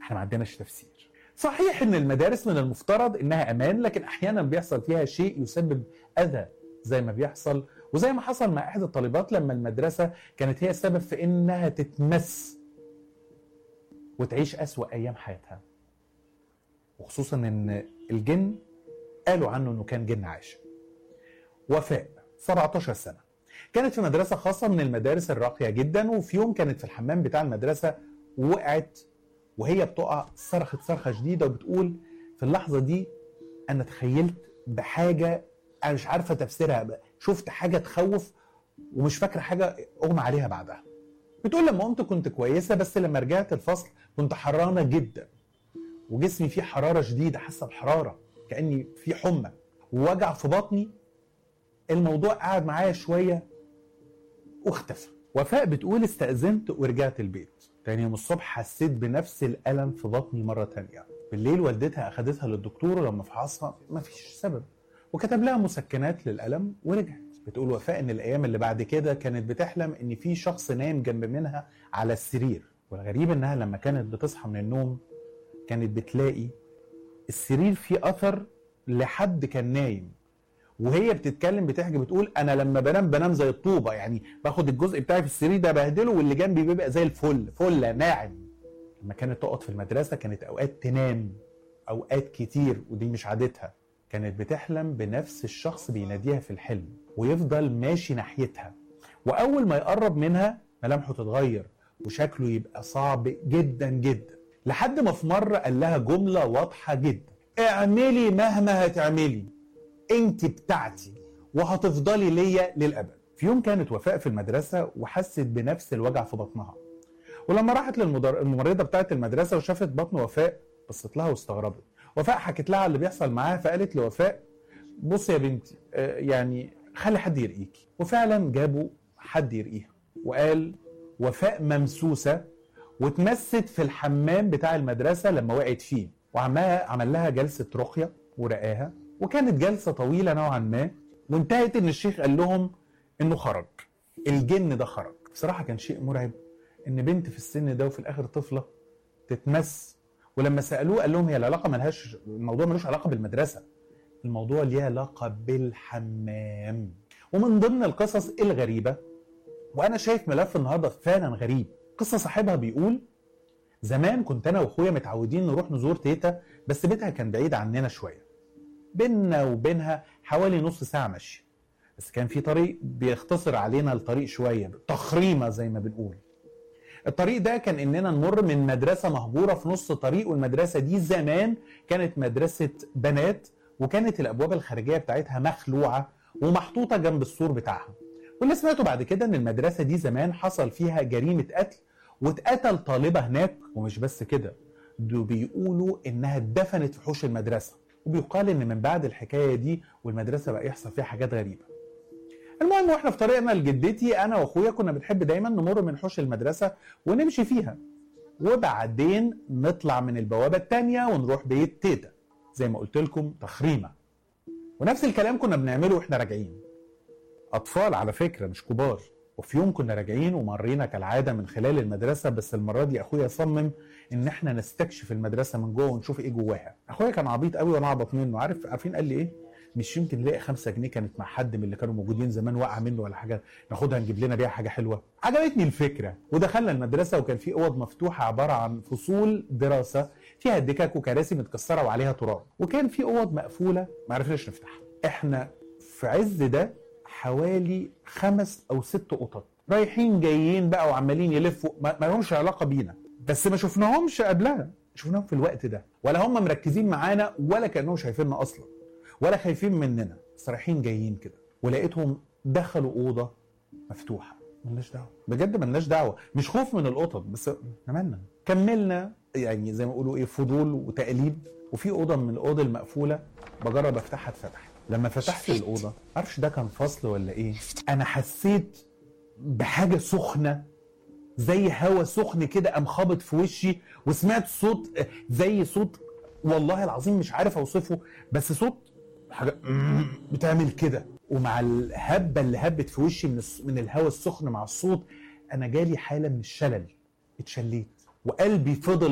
احنا ما عندناش تفسير صحيح ان المدارس من المفترض انها امان لكن احيانا بيحصل فيها شيء يسبب اذى زي ما بيحصل وزي ما حصل مع احدى الطالبات لما المدرسه كانت هي السبب في انها تتمس وتعيش اسوا ايام حياتها وخصوصا ان الجن قالوا عنه انه كان جن عاشق وفاء 17 سنه كانت في مدرسه خاصه من المدارس الراقيه جدا وفي يوم كانت في الحمام بتاع المدرسه وقعت وهي بتقع صرخت صرخه شديده وبتقول في اللحظه دي انا تخيلت بحاجه انا مش عارفه تفسيرها بقى. شفت حاجه تخوف ومش فاكره حاجه اغمى عليها بعدها بتقول لما قمت كنت كويسه بس لما رجعت الفصل كنت حرانه جدا وجسمي فيه حراره شديده حاسه بحراره كاني في حمى ووجع في بطني الموضوع قعد معايا شويه واختفى وفاء بتقول استأذنت ورجعت البيت تاني يوم الصبح حسيت بنفس الألم في بطني مرة تانية بالليل والدتها أخدتها للدكتور ولما فحصها مفيش سبب وكتب لها مسكنات للألم ورجعت بتقول وفاء ان الايام اللي بعد كده كانت بتحلم ان في شخص نايم جنب منها على السرير والغريب انها لما كانت بتصحى من النوم كانت بتلاقي السرير فيه اثر لحد كان نايم وهي بتتكلم بتحكي بتقول انا لما بنام بنام زي الطوبه يعني باخد الجزء بتاعي في السرير ده بهدله واللي جنبي بيبقى زي الفل فله ناعم لما كانت تقعد في المدرسه كانت اوقات تنام اوقات كتير ودي مش عادتها كانت بتحلم بنفس الشخص بيناديها في الحلم ويفضل ماشي ناحيتها واول ما يقرب منها ملامحه تتغير وشكله يبقى صعب جدا جدا لحد ما في مره قال لها جمله واضحه جدا اعملي مهما هتعملي انت بتاعتي وهتفضلي ليا للابد في يوم كانت وفاء في المدرسه وحست بنفس الوجع في بطنها ولما راحت للممرضه بتاعه المدرسه وشافت بطن وفاء بصت لها واستغربت وفاء حكت لها اللي بيحصل معاها فقالت لوفاء بص يا بنتي آه يعني خلي حد يرقيكي وفعلا جابوا حد يرقيها وقال وفاء ممسوسه واتمست في الحمام بتاع المدرسه لما وقعت فيه وعملها عمل لها جلسه رقيه ورقاها وكانت جلسه طويله نوعا ما وانتهت ان الشيخ قال لهم انه خرج الجن ده خرج بصراحه كان شيء مرعب ان بنت في السن ده وفي الاخر طفله تتمس ولما سالوه قال لهم هي العلاقه ملهاش الموضوع ملوش علاقه بالمدرسه الموضوع ليه علاقه بالحمام ومن ضمن القصص الغريبه وانا شايف ملف النهارده فعلا غريب قصه صاحبها بيقول زمان كنت انا واخويا متعودين نروح نزور تيتا بس بيتها كان بعيد عننا شويه بيننا وبينها حوالي نص ساعه مشي بس كان في طريق بيختصر علينا الطريق شويه تخريمه زي ما بنقول الطريق ده كان اننا نمر من مدرسه مهجوره في نص طريق والمدرسه دي زمان كانت مدرسه بنات وكانت الابواب الخارجيه بتاعتها مخلوعه ومحطوطه جنب السور بتاعها واللي سمعته بعد كده ان المدرسه دي زمان حصل فيها جريمه قتل واتقتل طالبه هناك ومش بس كده دول بيقولوا انها اتدفنت في حوش المدرسه وبيقال ان من بعد الحكايه دي والمدرسه بقى يحصل فيها حاجات غريبه المهم واحنا في طريقنا لجدتي انا واخويا كنا بنحب دايما نمر من حوش المدرسه ونمشي فيها وبعدين نطلع من البوابه الثانيه ونروح بيت تيتا زي ما قلت لكم تخريمه ونفس الكلام كنا بنعمله واحنا راجعين اطفال على فكره مش كبار وفي يوم كنا راجعين ومرينا كالعاده من خلال المدرسه بس المره دي اخويا صمم ان احنا نستكشف المدرسه من جوه ونشوف ايه جواها اخويا كان عبيط قوي وانا اعبط منه عارف عارفين قال لي ايه مش يمكن نلاقي خمسة جنيه كانت مع حد من اللي كانوا موجودين زمان وقع منه ولا حاجه ناخدها نجيب لنا بيها حاجه حلوه عجبتني الفكره ودخلنا المدرسه وكان في اوض مفتوحه عباره عن فصول دراسه فيها دكك وكراسي متكسره وعليها تراب وكان في اوض مقفوله ما عرفناش نفتحها احنا في عز ده حوالي خمس او ست قطط رايحين جايين بقى وعمالين يلفوا ما ما لهمش علاقه بينا بس ما شفناهمش قبلها شفناهم في الوقت ده ولا هم مركزين معانا ولا كانهم شايفيننا اصلا ولا خايفين مننا بس رايحين جايين كده ولقيتهم دخلوا اوضه مفتوحه ملناش دعوه بجد ملناش دعوه مش خوف من القطط بس مالنا كملنا يعني زي ما يقولوا ايه فضول وتقليب وفي اوضه من الاوض المقفوله بجرب افتحها اتفتحت لما فتحت الاوضه معرفش ده كان فصل ولا ايه انا حسيت بحاجه سخنه زي هوا سخن كده قام خابط في وشي وسمعت صوت زي صوت والله العظيم مش عارف اوصفه بس صوت حاجه بتعمل كده ومع الهبه اللي هبت في وشي من من الهواء السخن مع الصوت انا جالي حاله من الشلل اتشليت وقلبي فضل